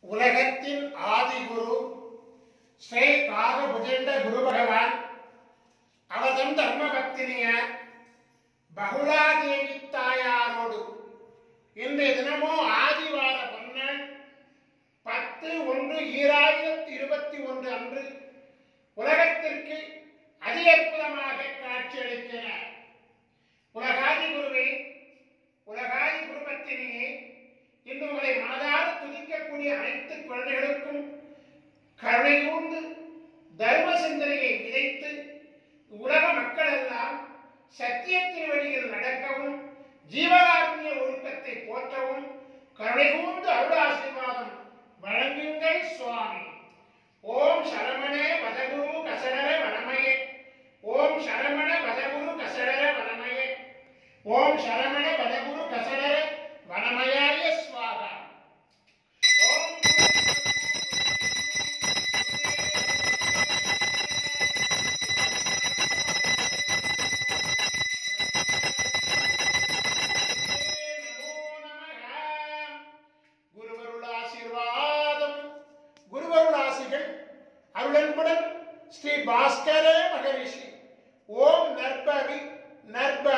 உலகத்தின் ஆதிகுரு ஸ்ரீ காகபுஜண்ட குரு பகவான் அவதம் தர்ம பக்தினிய பகுலாதேவி தாயாரோடு இன்றைய தினமோ ஆதிவார பொன்னன் பத்து ஒன்று ஈராயிரத்தி இருபத்தி ஒன்று அன்று உலகத்திற்கு அதி அற்புதமாக காட்சியளிக்கிறார் உலகாதி குருவே உலகாதி குருபத்தினியே இன்று உங்களை மனதார துதிக்கக்கூடிய அனைத்து குழந்தைகளுக்கும் கருணை கூர்ந்து தர்ம சிந்தனையை விதைத்து உலக மக்கள் எல்லாம் சத்தியத்தின் வழியில் நடக்கவும் ஜீவகாருண்ய ஒழுக்கத்தை போற்றவும் கருணை கூர்ந்து அருளாசீர்வாதம் வழங்குங்கள் சுவாமி ஓம் சரவணே வதகுரு கசடர வனமயே ஓம் சரவண வதகுரு கசடர வனமயே ஓம் சரவண வதகுரு கசடர வனமயாய ஸ்வாகா ஓம் நமோ நமः குருவருளாசீர்வாதம் குருவருளாசிகள் அருளன்புடன் ஸ்ரீ பாஸ்கர மகரிஷி ஓம் நற்பவி நற்பவி